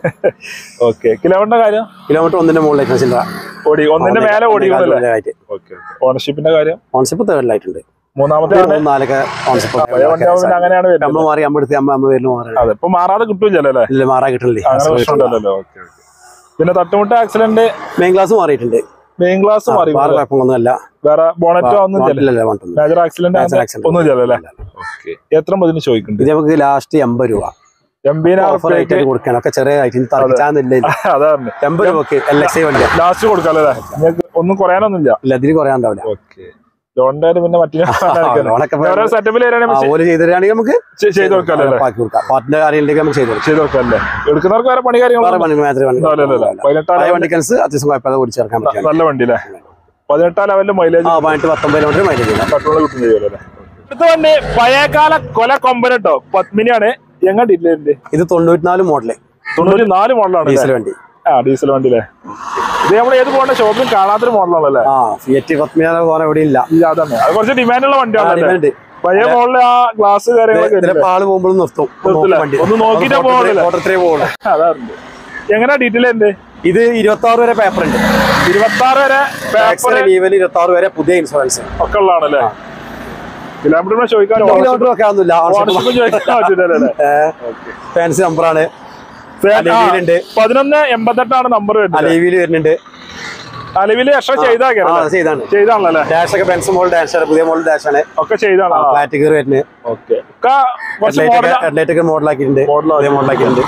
Speaker 2: ഓക്കെ കിലോമീറ്ററിന്റെ കാര്യം
Speaker 1: കിലോമീറ്റർ ഒന്നിന്റെ മുകളിലേക്ക് ചില്ലറ
Speaker 2: ഓടി ഒന്നിന്റെ മേലെ ഓടിക്കണല്ലേ
Speaker 1: ആയിട്ട്
Speaker 2: ഓക്കെ ഓണർഷിപ്പിന്റെ കാര്യം
Speaker 1: ഓൺഷിപ്പ് തേർഡിലായിട്ടുണ്ട്
Speaker 2: മൂന്നാമത്തെ ആണ്
Speaker 1: നാലൊക്കെ ഓൺഷിപ്പ്
Speaker 2: പഴയ വണ്ടി ആവുമ്പോൾ പിന്നെ അങ്ങനെയാണ് വരുന്നത്
Speaker 1: നമ്മൾ മാറി നമ്മൾ എടുത്ത് നമ്മൾ നമ്മൾ വരുന്ന മാറി
Speaker 2: അതെ ഇപ്പൊ മാറാതെ കിട്ടൂല്ലേ അല്ലേ
Speaker 1: ഇല്ല മാറാൻ കിട്ടണില്ലേ
Speaker 2: അങ്ങനെ പ്രശ്നം ഉണ്ടല്ലോ ഓക്കെ പിന്നെ തട്ടുമുട്ട ആക്സിഡന്റ്
Speaker 1: മെയിൻ ക്ലാസ് മാറിയിട്ടുണ്ട്
Speaker 2: മെയിൻ ക്ലാസ് മാറി
Speaker 1: വേറെ കുഴപ്പമൊന്നുമല്ല
Speaker 2: വേറെ ബോണറ്റോ ഒന്നും ചെല്ല
Speaker 1: ഇല്ലല്ല വേണ്ടൊന്നും
Speaker 2: മേജർ ആക്സിഡന്റ്
Speaker 1: Major accident
Speaker 2: ഒന്നും ചെല്ലല്ലേ ഓക്കെ എത്ര മുതൽ ചോദിക്കുന്നുണ്ട്
Speaker 1: ഇത് നമുക്ക് ലാസ്റ്റ് എൺപത് രൂപ
Speaker 2: എൺപതിനായിരം
Speaker 1: ഓഫർ റേറ്റ്
Speaker 2: റുപ്യക്ക്
Speaker 1: കൊടുക്കണം ഒക്കെ ചെറിയ റേറ്റ് തർക്കിച്ചാന്നില്ല
Speaker 2: അതാണ്
Speaker 1: എൺപത് രൂപക്ക് എൽ എക്സ് ഐ വണ്ടിയാ
Speaker 2: ലാസ്റ്റ് കൊടുക്കാല്ലേ നിങ്ങൾക്ക് ഒന്നും കുറയാനൊന്നും ഇല്ല
Speaker 1: ഇല്ല ഇതിന് കുറയാണ്ടാവില്ല
Speaker 2: ഓക്കെ ലോണിന്റെ കാര്യം പിന്നെ മറ്റേ
Speaker 1: ലോണൊക്കെ
Speaker 2: ഓരോ സെറ്റപ്പിൽ
Speaker 1: ആ
Speaker 2: വരാണെങ്കിൽ
Speaker 1: ഓല് ചെയ്ത് തരാണെങ്കിൽ നമുക്ക്
Speaker 2: ചെയ്ത് കൊടുക്കാല്ലേ അല്ലേ?
Speaker 1: ബാക്കി കൊടുക്കാം പാർട്ടിന്റെ കാര്യങ്ങളിലേക്ക് നമുക്ക് ചെയ്ത് കൊടുക്കാം
Speaker 2: ചെയ്ത് കൊടുക്കാല്ലേ എടുക്കുന്നവർക്ക് വേറെ പണി
Speaker 1: വേറെ
Speaker 2: കാര്യങ്ങളൊന്നും
Speaker 1: പണി മാത്രമേ വണ്ടി
Speaker 2: ഇല്ല, ഇല്ല, ഇല്ല. പതിനെട്ടാം
Speaker 1: പഴയ
Speaker 2: level-
Speaker 1: വണ്ടിക്കൻസ് അത്യാവശ്യം കുഴപ്പമില്ലാതെ ഓടിച്ചേർക്കാൻ പറ്റില്ല
Speaker 2: നല്ല വണ്ടി അല്ലേ പതിനെട്ടാം ലെവലിൽ മൈലേജ്
Speaker 1: ആ പതിനെട്ട് പത്തൊമ്പത് കിലോമീറ്റർ മൈലേജ് ഇല്ല
Speaker 2: പെട്രോൾ കിട്ടും ചെയ്യുമല്ലോ അല്ലേ അടുത്ത വണ്ടി പഴയകാല കൊല കൊമ്പനട്ടോ പത്മിനിയാണ് എങ്ങനെ ഡീറ്റെയിൽ
Speaker 1: ഇത് തൊണ്ണൂറ്റിനാല് മോഡല്
Speaker 2: തൊണ്ണൂറ്റി നാല് മോഡലാണ്
Speaker 1: ഡീസൽ വണ്ടി
Speaker 2: ആ ഡീസൽ വണ്ടി അല്ലേ ഇത് നമ്മൾ ഏത് പോകേണ്ട ഷോപ്പിൽ കാണാത്തൊരു മോഡലാണല്ലേ
Speaker 1: ആ ഫിയറ്റ് പത്മിന പോലെ ഇവിടെ ഇല്ല
Speaker 2: ഈ അതാണ് അത് കുറച്ച് ഡിമാൻഡുള്ള വണ്ടിയാണല്ലേ
Speaker 1: ഡിമാൻഡ്
Speaker 2: പഴയ മോഡല് ആ ഗ്ലാസ് കാര്യങ്ങളൊക്കെ ഉണ്ട്
Speaker 1: ചിലപ്പോ ആള് പോകുമ്പോഴും നിർത്തും
Speaker 2: നിർത്തില്ല.
Speaker 1: വണ്ടി
Speaker 2: ഒന്ന് നോക്കിയിട്ടേ പോകുള്ളൂ.
Speaker 1: ഓട്ടത്തിലേ പോകുള്ളൂ
Speaker 2: അതാറുണ്ട് എങ്ങനെ ഡീറ്റെയിൽ ഉണ്ട്
Speaker 1: ഇത് ഇരുപത്തി ആറ് വരെ പേപ്പർ ഉണ്ട്
Speaker 2: ഇരുപത്തി ആറ് വരെ പേപ്പർ
Speaker 1: ലീവൽ ഇരുപത്തി ആറ് വരെ പുതിയ ഇൻഷുറൻസ്
Speaker 2: ഒക്കെ ഉള്ളതാണല്ലേ കിലോമീറ്റർ ചോദിക്കാൻ
Speaker 1: കിലോമീറ്റർ ഒക്കെ ആവുന്നില്ല
Speaker 2: ഓണർഷിപ്പ് ചോദിക്കാൻ പറ്റില്ലല്ലേ
Speaker 1: ഫാൻസി നമ്പറാണ് അലവിയിലുണ്ട്.
Speaker 2: പതിനൊന്ന് എൺപത്തെട്ടാണ് നമ്പർ വരുന്നത്
Speaker 1: അലവിയിൽ വരുന്നുണ്ട്
Speaker 2: അലവില് എക്സ്ട്രാ
Speaker 1: ആ
Speaker 2: ചെയ്താക്കിയാണ്
Speaker 1: ചെയ്താണ്
Speaker 2: ചെയ്താണല്ലേ
Speaker 1: ഡാഷ് ഒക്കെ പെൻസ് മോൾ ഡാഷ് ആണ് പുതിയ മോഡൽ ഡാഷ് ആണ്
Speaker 2: ഒക്കെ ചെയ്താണ്
Speaker 1: ഫ്ലാറ്റ് ഗിയർ വരുന്നത്
Speaker 2: ഓക്കെ കുറച്ച്
Speaker 1: ഹെഡ്ലൈറ്റ്
Speaker 2: മോഡൽ
Speaker 1: ഒക്കെ ഹെഡ്ലൈറ്റ് ഒക്കെ മോഡലാക്കിയിട്ടുണ്ട്
Speaker 2: Model
Speaker 1: പുതിയ മോഡലാക്കിയിട്ടുണ്ട്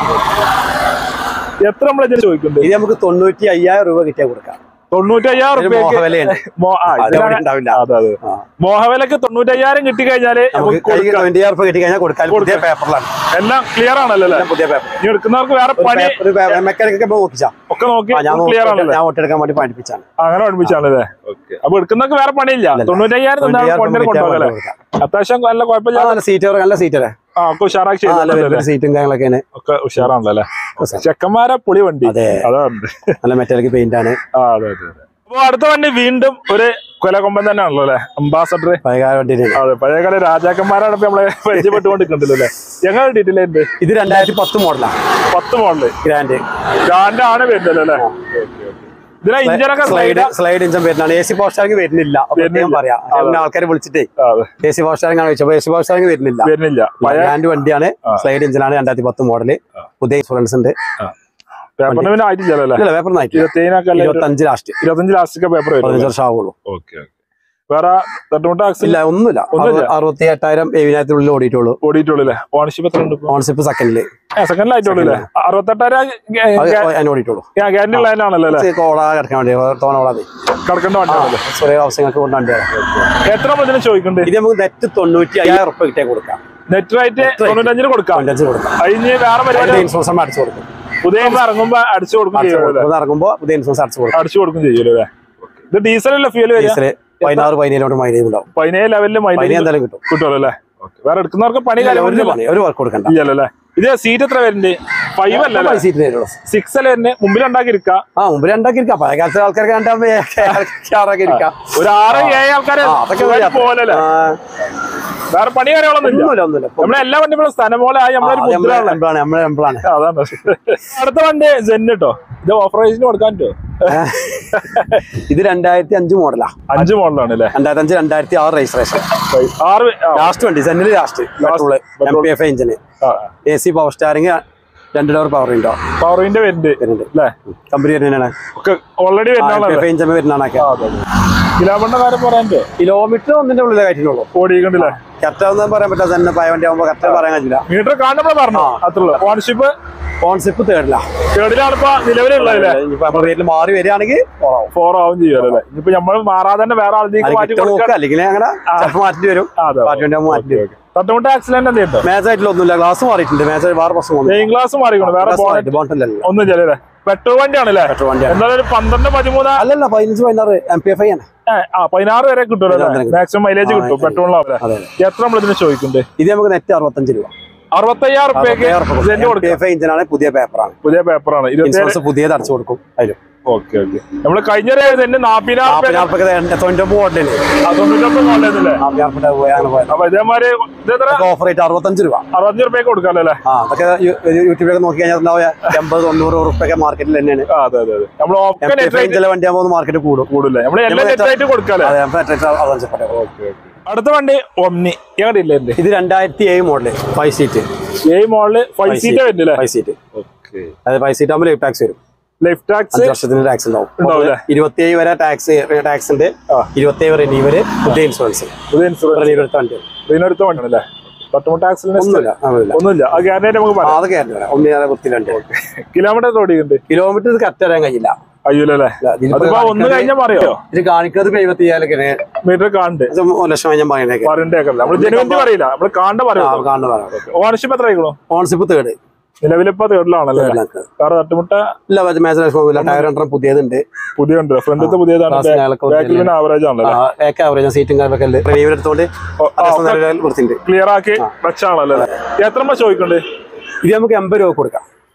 Speaker 2: എത്ര നമ്മൾ ഇതിന് ചോദിക്കുന്നുണ്ട്
Speaker 1: ഇത് നമുക്ക് തൊണ്ണൂറ്റി അയ്യായിരം രൂപ കിട്ടിയാൽ കൊടുക്കാം
Speaker 2: തൊണ്ണൂറ്റയ്യായിരം
Speaker 1: ഒരു
Speaker 2: റുപ്യക്ക്
Speaker 1: മോഹവിലയാണ് അത് അവിടെ ഉണ്ടാവില്ല
Speaker 2: അതെ അതെ
Speaker 1: ആ.
Speaker 2: മോഹവിലക്ക് തൊണ്ണൂറ്റയ്യായിരം കിട്ടി കഴിഞ്ഞാല്
Speaker 1: നമുക്ക്
Speaker 2: നമുക്ക്
Speaker 1: കൈ
Speaker 2: കൊടുക്കാം.
Speaker 1: ട്വന്റിയായിരം രൂപ കിട്ടി കഴിഞ്ഞാൽ കൊടുക്കാം പുതിയ പേപ്പറിലാണ്
Speaker 2: എല്ലാം ക്ലിയർ ആണല്ലോ അല്ലേ
Speaker 1: പുതിയ പേപ്പർ
Speaker 2: ഇനി എടുക്കുന്നവർക്ക് വേറെ പണി
Speaker 1: ഒരു മെക്കാനിക്കൊക്കെ നോക്കിച്ചാ
Speaker 2: ഒക്കെ നോക്കി
Speaker 1: ഞാൻ
Speaker 2: ക്ലിയർ
Speaker 1: നോക്കി-
Speaker 2: ആണല്ലേ
Speaker 1: ഞാൻ ഒട്ടെടുക്കാൻ വേണ്ടി പഠിപ്പിച്ചാണ്
Speaker 2: അങ്ങനെ പഠിപ്പിച്ചാണല്ലേ അപ്പൊ എടുക്കുന്നവർക്ക് വേറെ പണിയില്ല തൊണ്ണൂറ്റയ്യായിരം തന്നാൽ കൊണ്ടിന് കൊണ്ടുപോകല്ലേ അത്യാവശ്യം നല്ല കുഴപ്പമില്ല
Speaker 1: നല്ല സീറ്റർ നല്ല സീറ്ററെ
Speaker 2: ആ ഒക്കെ ഉഷാറാക്കി
Speaker 1: നല്ല
Speaker 2: ചെയ്തിട്ടുണ്ടല്ലേ
Speaker 1: സീറ്റും കാര്യങ്ങളൊക്കെയാണ്
Speaker 2: ഒക്കെ ഉഷാറാണല്ലോ ചെക്കന്മാരെ പുളി വണ്ടി
Speaker 1: അതെ.
Speaker 2: അതാണ്
Speaker 1: നല്ല മെറ്റാലിക് പെയിന്റ് ആണ്
Speaker 2: ആ അതെ അതെ അതെ. അപ്പൊ അടുത്ത വണ്ടി വീണ്ടും ഒരു കൊലകൊമ്പൻ തന്നെയാണല്ലോ അല്ലെ അംബാസഡർ
Speaker 1: പഴയകാല വണ്ടിയാണ്
Speaker 2: അതെ പഴയകാല രാജാക്കന്മാരാണ് ഇപ്പൊ നമ്മളെ പരിചയപ്പെട്ടുകൊണ്ടിരിക്കുന്നുണ്ടല്ലോ അല്ലേ ഞങ്ങൾ ഡീറ്റെയിൽ ഉണ്ട്
Speaker 1: ഇത് രണ്ടായിരത്തി പത്ത് മോഡലാണ്
Speaker 2: പത്ത് മോഡല്
Speaker 1: ഗ്രാൻഡ്
Speaker 2: ഗ്രാൻഡ് ആണ് വരുന്നത് അല്ലേ ഇതിലെ ഇഞ്ചനൊക്കെ
Speaker 1: സ്ലൈഡ് സ്ലൈഡ് ഇഞ്ചൻ വരുന്നതാണ് എ സി പവർ സ്റ്റാറിംഗ് വരുന്നില്ല
Speaker 2: വരുന്നില്ല.
Speaker 1: ഞാൻ പറയാം ആൾക്കാരെ വിളിച്ചിട്ടേ
Speaker 2: അതെ
Speaker 1: എ സി പവർ സ്റ്റാറിംഗ് ആണ് ചോദിച്ചപ്പോ എ സി പവർ സ്റ്റാറിംഗ് വരുന്നില്ല
Speaker 2: വരുന്നില്ല പഴയ
Speaker 1: ഗ്രാൻഡ് വണ്ടിയാണ് സ്ലൈഡ് ഇഞ്ചിനാണ് രണ്ടായിരത്തി പത്ത് മോഡല് പുതിയ ഇൻഷുറൻസ് ഉണ്ട്
Speaker 2: പേപ്പറിന് പിന്നെ ആയിട്ടില്ലല്ലോ അല്ലേ
Speaker 1: ഇല്ല പേപ്പർ ആയിട്ട്
Speaker 2: ഇരുപത്തേനൊക്കെ അല്ലേ
Speaker 1: ഇരുപത്തി അഞ്ച് ലാസ്റ്റ്
Speaker 2: ഇരുപത്തഞ്ച് ലാസ്റ്റൊക്കെ പേപ്പർ വരും
Speaker 1: പതിനഞ്ച് വർഷം ആവുള്ളൂ
Speaker 2: ഓക്കെ ഓക്കെ വേറെ തട്ടുമുട്ട ആക്സിൽ
Speaker 1: ഇല്ല ഒന്നുമില്ല
Speaker 2: ഒന്നുമില്ല.
Speaker 1: അറുപത്തി എട്ടായിരം എഴുപതിനായിരത്തിനുള്ളിൽ ഓടിയിട്ടുള്ളൂ
Speaker 2: ഓടിയിട്ടുള്ളൂ അല്ലേ ഓണർഷിപ്പ് എത്ര ഉണ്ട്
Speaker 1: ഓൺഷിപ്പ് സെക്കൻഡില്
Speaker 2: സെക്കൻഡിലായിട്ടുള്ളൂ അല്ലേ അറുപത്തെട്ടായിരം
Speaker 1: അതിന് ഓടിയിട്ടുള്ളൂ
Speaker 2: ഗ്യാരണ്ടി ഉള്ളതിനാണല്ലോ അല്ലേ
Speaker 1: കോള കിടക്കാൻ വേണ്ടി തോന ഓടാതെ
Speaker 2: കിടക്കേണ്ട വണ്ടിയാണല്ലേ
Speaker 1: ചെറിയ ആവശ്യങ്ങൾക്ക് കൊണ്ട് വണ്ടിയാണ്
Speaker 2: എത്ര നമ്മൾ ഇതിന് ചോദിക്കുന്നുണ്ട്
Speaker 1: ഇത് നമുക്ക് നെറ്റ് തൊണ്ണൂറ്റി അയ്യായിരം ഉറുപ്പ കിട്ടിയാൽ കൊടുക്കാം
Speaker 2: നെറ്റ് റേറ്റ് തൊണ്ണൂറ്റഞ്ചിന് കൊടുക്കാം
Speaker 1: തൊണ്ണൂറ്റഞ്ച് കൊടുക്കാം
Speaker 2: കഴിഞ്ഞ് വേറെ പരിപാടി
Speaker 1: പുതിയ ഇൻഷുറൻസ് നമ്മൾ അടിച്ചു കൊടുക്കും
Speaker 2: പുതിയ ഇറങ്ങുമ്പോ അടിച്ചു കൊടുക്കും
Speaker 1: അടിച്ചു
Speaker 2: ചെയ്യുമല്ലോ
Speaker 1: കൊടുക്കും. ഇത് ഇറങ്ങുമ്പോൾ പുതിയ ഇൻഷുറൻസ് അടിച്ചു കൊടുക്കും
Speaker 2: അടിച്ചു കൊടുക്കും ചെയ്യുമല്ലോ അല്ലേ ഇത് ഡീസൽ അല്ല ഫ്യൂല് വരിക
Speaker 1: ഡീസല് പതിനാറ് പതിനേഴോട്ട് മൈലേജ് ഉണ്ടാവും
Speaker 2: പതിനേഴ് ലെവലില്
Speaker 1: പതിനേഴ്
Speaker 2: മൈലേജ്
Speaker 1: എന്തായാലും കിട്ടും
Speaker 2: കിട്ടുമല്ലോ അല്ലേ വേറെ എടുക്കുന്നവർക്ക് പണി
Speaker 1: ഒരു
Speaker 2: കാര്യം
Speaker 1: പണി ഒരു വർക്ക് കൊടുക്കണ്ട
Speaker 2: ഇല്ലല്ലോ അല്ലേ ഇത് സീറ്റ് എത്ര വരുന്നുണ്ട് ഫൈവ് അല്ല
Speaker 1: പൈസ ഇട്ട് തരുള്ളൂ
Speaker 2: സിക്സ് അല്ലേ തന്നെ മുമ്പിൽ ഉണ്ടാക്കി ഇരിക്കുക
Speaker 1: ആ മുമ്പ് രണ്ടാക്കി ഇരിക്കാം പഴയ കാലത്തെ ആൾക്കാർക്ക് രണ്ടാകുമ്പോ ആറാക്കി ഇരിക്കാം
Speaker 2: ഒരു ആറ് ഏഴ് ആൾക്കാരെ
Speaker 1: ആ, അതൊക്കെ
Speaker 2: സുഖമായിട്ട് പോകലല്ലേ
Speaker 1: ആ,
Speaker 2: വേറെ പണി കാര്യങ്ങളൊന്നും ഇല്ല
Speaker 1: ഒന്നുമില്ല ഒന്നുമില്ല ഇപ്പൊ
Speaker 2: നമ്മളെ എല്ലാ വണ്ടികളും സ്ഥലം പോലെ ആയി
Speaker 1: ആ,
Speaker 2: നമ്മളൊരു
Speaker 1: അത് നമ്മളെ
Speaker 2: മുദ്രയാണ്
Speaker 1: എംപ്ലാണ് നമ്മളെ എംപ്ലാണ്
Speaker 2: അതാണ് അടുത്ത വണ്ടി സെൻ കേട്ടോ ഇത് ഓഫ് റൈസിന് കൊടുക്കാൻ പറ്റുമോ
Speaker 1: ഇത് രണ്ടായിരത്തി അഞ്ച് മോഡലാ
Speaker 2: അഞ്ച് മോഡലാണ് അല്ലേ
Speaker 1: രണ്ടായിരത്തി അഞ്ച് രണ്ടായിരത്തി ആറ് രജിസ്ട്രേഷൻ
Speaker 2: ആറ് ആ,
Speaker 1: ലാസ്റ്റ് വണ്ടി സെന്നില് last petrol M P F engine
Speaker 2: ആ,
Speaker 1: എ സി പവർ സ്റ്റാറിങ് രണ്ട് ഡോർ പവർ ഉണ്ടോ
Speaker 2: പവറിന്റെ വരുന്നുണ്ട്
Speaker 1: വരുന്നുണ്ട്
Speaker 2: അല്ലേ
Speaker 1: കമ്പനി വരുന്നതാണ്
Speaker 2: ഒക്കെ ഓൾറെഡി വരുന്നതാണല്ലേ
Speaker 1: എഞ്ചിൻ വരുന്നതാണ്
Speaker 2: കിലോമീറ്റർ കാര്യം പറയാൻ പറ്റുമോ
Speaker 1: കിലോമീറ്റർ ഒന്നിന്റെ ഉള്ളിൽ കയറ്റിനുള്ളൂ
Speaker 2: ഓടിക്കണ്ടില്ലേ
Speaker 1: കറക്റ്റ് ഒന്നും പറയാൻ പറ്റില്ല തന്നെ പയ വണ്ടി ആകുമ്പോൾ കറക്റ്റ് പറയാൻ കഴിയില്ല
Speaker 2: മീറ്റർ കാണുമ്പോൾ പറഞ്ഞു അത്ര ഉള്ളു ഓണർഷിപ്പ്
Speaker 1: ഓൺസിപ്പ് തേർഡില്ല
Speaker 2: തേർഡിലാണ് ഇപ്പൊ നിലവിലുള്ളതല്ലേ
Speaker 1: ഇനിയിപ്പോ നമ്മുടെ വീട്ടിൽ മാറി വരികയാണെങ്കിൽ കുറവാകും
Speaker 2: ഫോർ ആവും ചെയ്യുമല്ലോ അല്ലേ ഇനിയിപ്പോ നമ്മൾ മാറാതെ തന്നെ വേറെ ആളിലേക്ക്
Speaker 1: അത്
Speaker 2: മാറ്റി
Speaker 1: കിട്ടും
Speaker 2: കൊടുക്കാൻ
Speaker 1: നോക്കുക അല്ലെങ്കിൽ അങ്ങനെ ചിലപ്പോൾ മാറ്റി വരും
Speaker 2: ആ, അതെ
Speaker 1: മാറ്റി വണ്ടി ആകുമ്പോൾ മാറ്റി വരും
Speaker 2: തട്ടുമുട്ട ആക്സിഡന്റ് എന്തെയുണ്ടോ
Speaker 1: മാച്ച് ആയിട്ടില്ല ഒന്നുമില്ല ഗ്ലാസ് മാറിയിട്ടുണ്ട് മാച്ച് ആയിട്ട് വേറെ പ്രശ്നം
Speaker 2: മെയിൻ ക്ലാസ് മാറിക്കണം വേറെ ബോണറ്റ്
Speaker 1: ബോണ്ടല്ലല്ലോ
Speaker 2: ഒന്നും ചെല്ലേ പെട്രോൾ വണ്ടിയാണല്ലേ
Speaker 1: പെട്രോൾ വണ്ടിയാണ്
Speaker 2: എന്തായാലും ഒരു പന്ത്രണ്ട് പതിമൂന്ന്
Speaker 1: അല്ലല്ല പതിനഞ്ച് പതിനാറ് എം പി എഫ് ഐ ആണ്
Speaker 2: ഏ, ആ പതിനാറ് വരെ കിട്ടുമല്ലോ
Speaker 1: പതിനാറ് കിട്ടും.
Speaker 2: മാക്സിമം മൈലേജ്
Speaker 1: ആ,
Speaker 2: കിട്ടും
Speaker 1: അതെ.
Speaker 2: പെട്രോളിനാവില്ല
Speaker 1: അതെ
Speaker 2: എത്ര നമ്മൾ ഇതിന് ചോദിക്കുന്നുണ്ട്
Speaker 1: ഇത് നമുക്ക് നെറ്റ് അറുപത്തഞ്ച് രൂപ
Speaker 2: അറുപത്തയ്യായിരം റുപ്യക്ക് സെന്റ്
Speaker 1: എം പി
Speaker 2: കൊടുക്കാം
Speaker 1: എഫ് ഐ ഇഞ്ചിനാണ് പുതിയ പേപ്പറാണ്
Speaker 2: പുതിയ പേപ്പറാണ് ഇരുപത്തിയേഴ്
Speaker 1: ഇൻഷുറൻസ് പുതിയത് അടച്ചു കൊടുക്കും അതിലും
Speaker 2: ഓക്കെ ഓക്കെ നമ്മള് കഴിഞ്ഞ ഒരു സെന്റ് നാപ്പതിനായിരം റുപ്യ
Speaker 1: നാൽപ്പതിനായിരം തൊണ്ണൂറ്റൊമ്പത് മോഡലിന്
Speaker 2: തൊണ്ണൂറ്റൊമ്പത് മോഡലല്ലേ
Speaker 1: നാൽപ്പതിനായിരം പോയി അങ്ങനെ പോയത്
Speaker 2: അപ്പൊ ഇതേമാതിരി ഇതെത്ര
Speaker 1: ഓഫർ റേറ്റ് അറുപത്തഞ്ച് രൂപ
Speaker 2: അറുപത്തഞ്ച് റുപ്യക്ക് കൊടുക്കാമല്ലോ അല്ലേ
Speaker 1: ആ അതൊക്കെ യു- യൂട്യൂബിലൊക്കെ നോക്കി കഴിഞ്ഞാൽ ഉണ്ടാവുക എൺപത് തൊണ്ണൂറ് ഉറുപ്പൊക്കെ മാർക്കറ്റിൽ തന്നെയാണ്
Speaker 2: ആ, അതെ അതെ അതെ നമ്മൾ
Speaker 1: എം
Speaker 2: ഒക്കെ
Speaker 1: P
Speaker 2: net
Speaker 1: F I
Speaker 2: rate
Speaker 1: ഇഞ്ചിലെ വണ്ടി ആകുമ്പോൾ മാർക്കറ്റ് കൂടും
Speaker 2: കൂടില്ല നമ്മൾ എല്ലാം നെറ്റ് റേറ്റ് കൊടുക്കാല്ലേ
Speaker 1: അതെ എം പി എഫ് ഐ അറുപത്തഞ്ച് രൂപ.
Speaker 2: അടുത്ത വണ്ടി ഒമ്നി എങ്ങനെയില്ല എന്റെ
Speaker 1: ഇത് രണ്ടായിരത്തി ഏഴ് മോഡല് ഫൈവ് സീറ്റ്
Speaker 2: ഏഴ് മോളില് ഫൈവ് സീറ്റ് വരുന്നില്ലേ
Speaker 1: ഫൈവ് സീറ്റ്
Speaker 2: ഓക്കെ
Speaker 1: അതായത് ഫൈവ് സീറ്റ് ആകുമ്പോൾ ലൈഫ് ടാക്സ് വരും
Speaker 2: ലൈഫ് ടാക്സ്
Speaker 1: അഞ്ച് വർഷത്തിന് ടാക്സ് ഉണ്ടാവും
Speaker 2: ഉണ്ടാവുമല്ലേ?
Speaker 1: ഇരുപത്തിയേഴ് വരെ ടാക്സ് ടാക്സ് ഉണ്ട് ഇരുപത്തിയേഴ് റിനീവല് പുതിയ ഇൻഷുറൻസ്
Speaker 2: ഇത് ഇൻഷുറൻസ്
Speaker 1: റിനീവൽ എടുത്ത വണ്ടി
Speaker 2: ഇതിനടുത്ത വണ്ടിയാണല്ലേ തട്ടുമുട്ട ആക്സിഡന്റ്
Speaker 1: ഒന്നുമില്ല ഒന്നുമില്ല
Speaker 2: ഒന്നുമില്ല ആ ഗ്യാരണ്ടി നമുക്ക്
Speaker 1: ആ,
Speaker 2: പറയാം
Speaker 1: അതൊക്കെ ഒന്നിനാറ് വൃത്തിയിലുണ്ട്
Speaker 2: കിലോമീറ്റർ ഓടിയുണ്ട്
Speaker 1: കിലോമീറ്റർ ഇത് കറക്റ്റ് അറിയാൻ കഴിയില്ല
Speaker 2: അയ്യൂലല്ലേ
Speaker 1: ഇല്ല, ഇതിലിപ്പോ
Speaker 2: അതിപ്പോ ഒന്ന്
Speaker 1: കാണിക്കുന്നത്
Speaker 2: കഴിഞ്ഞാൽ പറയോ
Speaker 1: ഇത് കാണിക്കുന്നത് എഴുപത്തി ഏഴൊക്കെ
Speaker 2: മീറ്റർ കാണണ്ട്
Speaker 1: ഒരു ലക്ഷം കഴിഞ്ഞാൽ പറയുന്നതൊക്കെ
Speaker 2: പറയണ്ടേക്കല്ല നമ്മൾ ജനുവരി പറയില്ല നമ്മൾ കാണണ്ട പറയോ
Speaker 1: കാണുന്നതാണ്
Speaker 2: ഓണർഷിപ്പ് എത്ര ആയിക്കണോ
Speaker 1: ഓൺസിപ്പ് തേർഡ്
Speaker 2: നിലവിലിപ്പോ തേർഡിലാണല്ലേ വേറെ തട്ടുമുട്ട
Speaker 1: ഇല്ല മാച്ച് ലക്ഷം ടയർ രണ്ടെണ്ണം പുതിയതുണ്ട്
Speaker 2: പുതിയ ഉണ്ട് ഫ്രണ്ടത്തെ പുതിയതാണ്
Speaker 1: Glass ഞങ്ങളൊക്കെ
Speaker 2: ബാക്കിൽ പിന്നെ ആവറേജ് ആണല്ലോ
Speaker 1: ഏക്ക ആവറേജ് സീറ്റും കാര്യങ്ങളൊക്കെ ഉണ്ട് റിനീവൽ എടുത്തോണ്ട് അത്യാവശ്യം നല്ല വൃത്തിയുണ്ട്
Speaker 2: ക്ലിയർ ആക്കി വെച്ചാണല്ലോ അല്ലേ എത്ര എണ്ണം ചോദിക്കണ്ടേ
Speaker 1: ഇത് നമുക്ക് എൺപത് രൂപ കൊടുക്കാം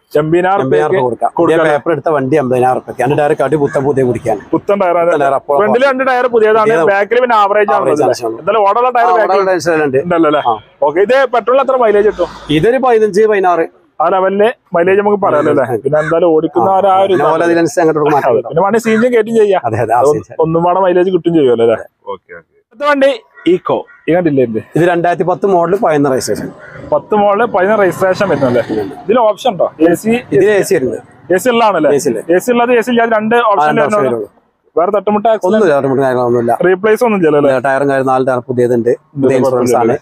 Speaker 2: എൺപതിനായിരം
Speaker 1: എൺപതിനായിരം
Speaker 2: റുപ്യക്ക്
Speaker 1: രൂപ കൊടുക്കാം പുതിയ പേപ്പർ എടുത്ത വണ്ടി എൺപതിനായിരം റുപ്യ രണ്ട് ടയർ കടി പുത്തൻ പുതിയ കുടിക്കാൻ
Speaker 2: പുത്തൻ ടയറാണ്
Speaker 1: ടയർ അപ്പോൾ
Speaker 2: ഫ്രണ്ടിൽ രണ്ട് ടയർ പുതിയതാണ്
Speaker 1: പുതിയതാണ്.
Speaker 2: ബാക്കിൽ പിന്നെ ആവറേജ് ആണ്
Speaker 1: Average
Speaker 2: ഉള്ളത്.
Speaker 1: ആവശ്യമുള്ളൂ.
Speaker 2: എന്തായാലും ഓടുള്ള ടയർ ബാക്കിൽ
Speaker 1: ഉണ്ട്
Speaker 2: ഉണ്ടല്ലോ അല്ലേ
Speaker 1: ആ.
Speaker 2: ഓക്കെ ഇത് പെട്രോൾ എത്ര മൈലേജ് കിട്ടും
Speaker 1: ഇതൊരു പതിനഞ്ച് പതിനാറ്
Speaker 2: ആ ലെവലില് മൈലേജ് നമുക്ക് പറയാലോ അല്ലേ പിന്നെ എന്തായാലും ഓടിക്കുന്ന ആ ഒരു ആ ഒരു
Speaker 1: പിന്നെ പോലെ അതിനനുസരിച്ച് അങ്ങോട്ട് മാറ്റം
Speaker 2: അതെ.
Speaker 1: ഉണ്ടാവും.
Speaker 2: പിന്നെ വണ്ടി സീഞ്ചും കയറ്റും ചെയ്യാം
Speaker 1: അതെ അതെ ആ
Speaker 2: ഒന്നും-
Speaker 1: ശരി.
Speaker 2: ഒന്നും പാടെ മൈലേജ് കിട്ടും ചെയ്യുമല്ലോ അല്ലേ ഓക്കെ ഓക്കെ അടുത്ത വണ്ടി ഈക്കോ ഈ കണ്ടില്ലേ ഇത്
Speaker 1: ഇത് രണ്ടായിരത്തി പത്ത് മോഡൽ പതിനൊന്ന് രജിസ്ട്രേഷൻ
Speaker 2: പത്ത് മോളില് പതിനൊന്ന് രജിസ്ട്രേഷൻ വരുന്നല്ലേ ഇതിൽ ഓപ്ഷൻ ഉണ്ടോ എ സി
Speaker 1: ഇതിൽ എ സി വരുന്നത്
Speaker 2: എ സി ഉള്ളതാണല്ലേ
Speaker 1: AC ഉള്ളത്.
Speaker 2: എ സി ഉള്ളത് എ സി ഇല്ലാതെ രണ്ട് ഓപ്ഷൻ
Speaker 1: രണ്ട് option
Speaker 2: വരുന്നുള്ളൂ
Speaker 1: വരുള്ളൂ.
Speaker 2: വേറെ തട്ടുമുട്ട
Speaker 1: ഒന്നുമില്ല ഓട്ടോമാറ്റിക് കാര്യങ്ങളൊന്നുമില്ല
Speaker 2: റീപ്ലേസ് ഒന്നും ചെയ്യലല്ലേ
Speaker 1: ടയറും കാര്യം നാല് ടയർ പുതിയതുണ്ട് പുതിയ ഇൻഷുറൻസ് ആണ്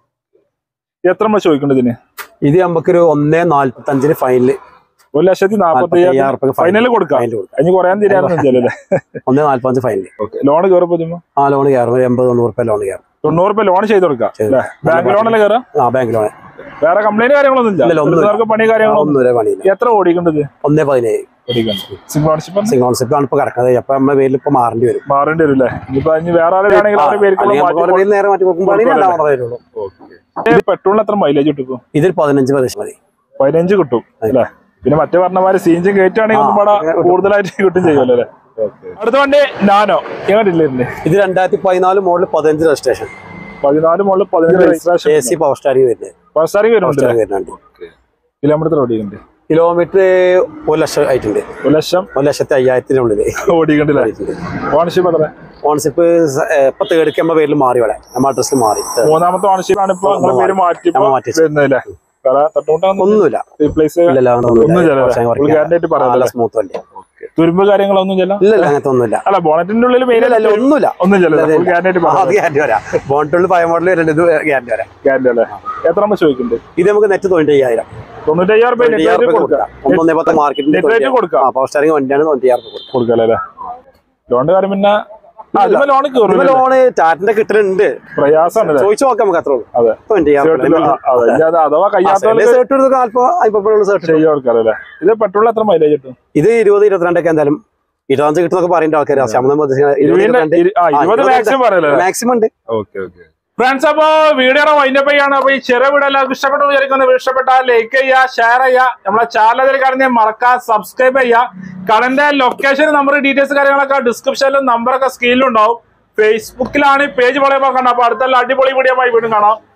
Speaker 2: എത്ര നമ്മൾ ചോദിക്കേണ്ടത് ഇതിന്
Speaker 1: ഇത് നമുക്കൊരു ഒന്നേ നാല്പത്തി അഞ്ചിന് ഫൈനല്
Speaker 2: ഒരു ലക്ഷത്തി നാപ്പത്തി
Speaker 1: അയ്യായിരം റുപ്യ
Speaker 2: ഫൈനൽ കൊടുക്കാം
Speaker 1: ഫൈനൽ കൊടുക്കാം
Speaker 2: അതിന് കുറയാൻ തീരാനൊന്നും ചെയ്യലല്ലേ
Speaker 1: ഒന്നേ നാല്പത്തഞ്ച് ഫൈനല്
Speaker 2: ഓക്കെ ലോൺ കയറുമ്പോ ചുമ്മാ
Speaker 1: ആ ലോൺ കയറും ഒരു എൺപത് തൊണ്ണൂറ് റുപ്യ ലോൺ കയറും
Speaker 2: തൊണ്ണൂറ് രൂപ ലോൺ ചെയ്ത് കൊടുക്കാം
Speaker 1: ചെയ്ത്
Speaker 2: അല്ലേ ബാങ്ക് ലോണല്ലേ കയറാം
Speaker 1: ആ ബാങ്ക് ലോൺ
Speaker 2: വേറെ കംപ്ലൈന്റ് കാര്യങ്ങളൊന്നും ഇല്ല
Speaker 1: ഇല്ല, ഒന്നുമില്ല.
Speaker 2: എടുത്തവർക്ക് പണി കാര്യങ്ങളൊന്നും
Speaker 1: ഒന്നും ഒരു പണിയില്ല
Speaker 2: എത്ര ഓടിക്കേണ്ടത്
Speaker 1: ഒന്നേ പതിനേഴ്
Speaker 2: സിംഗോൺഷിപ്പ്
Speaker 1: സിംഗ് കോൺസെപ്റ്റ് ആണ് ഇപ്പൊ കിടക്കുന്നത് അപ്പൊ നമ്മുടെ പേരിൽ ഇപ്പൊ മാറേണ്ടി വരും
Speaker 2: മാറേണ്ടി വരും അല്ലേ ഇനിയിപ്പോ ഇനി വേറെ ആരെയാണെങ്കിൽ അവരുടെ പേർക്ക്
Speaker 1: അല്ലെങ്കിൽ നമുക്ക് അവരുടെ പേരിൽ നേരെ മാറ്റി കൊടുക്കുമ്പോൾ രണ്ടാമത് വരുള്ളൂ
Speaker 2: പെട്രോളിന് എത്ര മൈലേജ് കിട്ടും
Speaker 1: ഇതിൽ പതിനഞ്ച് പ്രദേശം മതി
Speaker 2: പതിനഞ്ച് കിട്ടും അല്ലേ പിന്നെ മറ്റേ പറഞ്ഞമാര് സീഞ്ചും കയറ്റുകയാണെങ്കിൽ ഒന്നും പാടെ കൂടുതലായിട്ട് കിട്ടും ചെയ്യുമല്ലോ അല്ലേ അടുത്ത വണ്ടി നാനോ എങ്ങനെയില്ലേ
Speaker 1: ഇത് രണ്ടായിരത്തി പതിനാല് മോഡൽ പതിനഞ്ച് രജിസ്ട്രേഷൻ
Speaker 2: പതിനാല് മുകളിൽ പതിനഞ്ച്
Speaker 1: A
Speaker 2: registration
Speaker 1: C power steering വരുന്നത്
Speaker 2: ബസ്സാരി വരുന്നുണ്ട്
Speaker 1: സ്റ്റാരിങ് വരുന്നുണ്ട്
Speaker 2: കിലോമീറ്റർ ഓടിക്കുന്നുണ്ട്
Speaker 1: കിലോമീറ്റർ ഒരു ലക്ഷം ആയിട്ടുണ്ട്
Speaker 2: ഒരു ലക്ഷം
Speaker 1: ഒരു ലക്ഷത്തി അയ്യായിരത്തിനുള്ളിൽ
Speaker 2: ഓടിക്കണ്ടല്ലേ ഓണർഷിപ്പ് എത്ര
Speaker 1: ഓൺഷിപ്പ് ഇപ്പൊ തേടിക്ക് നമ്മുടെ പേരിൽ മാറി ഇവിടെ നമ്മുടെ അഡ്രസ്സിൽ മാറി
Speaker 2: മൂന്നാമത്തെ ഓണർഷിപ്പ് ആണ് ഇപ്പൊ നിങ്ങളെ പേര് മാറ്റി
Speaker 1: നമ്മൾ മാറ്റി വെച്ചു.
Speaker 2: വരുന്നതല്ലേ വേറെ തട്ടുമുട്ടൊന്നും
Speaker 1: ഒന്നുമില്ല
Speaker 2: റീപ്ലേസ്
Speaker 1: ഇല്ലല്ല
Speaker 2: ഒന്നും ചെല്ലല്ലേ? full guarantee ആയിട്ട് പറയാം
Speaker 1: നല്ല സ്മൂത്ത് വണ്ടി
Speaker 2: തുരുമ്പ് കാര്യങ്ങളൊന്നും ചെല്ലാം
Speaker 1: ഇല്ലല്ല അങ്ങനത്തെ ഒന്നുമില്ല
Speaker 2: അല്ല ബോണറ്റിന്റെ ഉള്ളിൽ മെയിൻ
Speaker 1: ഇല്ല ഒന്നുമില്ല
Speaker 2: ഒന്നും ചെല്ലല്ലേ ഫുൾ ഗ്യാരണ്ടി
Speaker 1: ആ, അത് ഗ്യാരണ്ടി വരാം ബോണ്ടുള്ളിൽ പഴയ മോഡൽ വരുന്നുണ്ട് ഇത് ഗ്യാരണ്ടി വരാം
Speaker 2: ഗ്യാരണ്ടി അല്ലേ എത്ര നമ്മൾ ചോദിക്കുന്നുണ്ട്
Speaker 1: ഇത് നമുക്ക് നെറ്റ് തൊണ്ണൂറ്റി അയ്യായിരം
Speaker 2: തൊണ്ണൂറ്റയ്യായിരം രൂപ നെറ്റ്
Speaker 1: അയ്യായിരം
Speaker 2: റേറ്റ്
Speaker 1: റുപ്യ
Speaker 2: കൊടുക്കാം
Speaker 1: കൊടുക്കാം ഒന്നൊന്നേ പത്ത് മാർക്കറ്റിന്റെ
Speaker 2: നെറ്റ് റേറ്റ് കൊടുക്കാം
Speaker 1: ആ പവർ സ്റ്റാറിംഗ് വണ്ടിയാണ് തൊണ്ണൂറ്റി അയ്യായിരം റുപ്യ കൊടുക്കും
Speaker 2: കൊടുക്കാം അല്ലേ ലോണിന്റെ കാര്യം പിന്നെ ആ, ഇതിപ്പോ ലോൺ കയറും
Speaker 1: ലോണ് ടാറ്റിന്റെ കിട്ടലുണ്ട്
Speaker 2: പ്രയാസമാണ്
Speaker 1: ചോദിച്ചു നോക്കാം നമുക്ക് അത്ര
Speaker 2: അതെ
Speaker 1: തൊണ്ണൂറ്റി
Speaker 2: ചേട്ടില് ആ, അതെ. ഇനി അത് അഥവാ കഴിയാത്തവർക്ക്
Speaker 1: സേർട്ട് എടുത്ത് നാല്പത് അമ്പത് സേർട്ട്
Speaker 2: ചെയ്യാൻ കൊടുക്കാം അല്ലേ ഇത് പെട്രോൾ എത്ര മൈലേജ് കിട്ടും
Speaker 1: ഇത് ഇരുപത് ഇരുപത്തിരണ്ടൊക്കെ എന്തായാലും ഇരുപത്തഞ്ച് കിട്ടുന്നൊക്കെ പറയുന്ന ആൾക്കാർ ശമ്പളം
Speaker 2: ഇരുപതിന്റെ ഇരു- ആ, ഇരുപത് മാക്സിമം പറയല്ലേ
Speaker 1: മാക്സിമം ഉണ്ട്
Speaker 2: ഓക്കെ ഓക്കെ ഫ്രണ്ട്സ് അപ്പോ വീഡിയോയുടെ വൈൻഡപ്പ് ചെയ്യാണ് അപ്പൊ ഈ ചെറിയ വീഡിയോ എല്ലാവർക്കും ഇഷ്ടപ്പെട്ടു വിചാരിക്കുന്നത് ഇഷ്ടപ്പെട്ടാൽ ലൈക്ക് ചെയ്യുക ഷെയർ ചെയ്യുക നമ്മളെ ചാനൽ കാണുന്ന മറക്കാൻ സബ്സ്ക്രൈബ് ചെയ്യുക കടന്റെ ലൊക്കേഷൻ നമ്പർ ഡീറ്റെയിൽസ് കാര്യങ്ങളൊക്കെ ഡിസ്ക്രിപ്ഷനിലും നമ്പറൊക്കെ സ്ക്രീനിലും ഉണ്ടാവും ഫേസ്ബുക്കിലാണ് ഈ പേജ് വളരെ കാണാം അപ്പൊ അടുത്തുള്ള അടിപൊളി വീഡിയോ വീണ്ടും കാണാം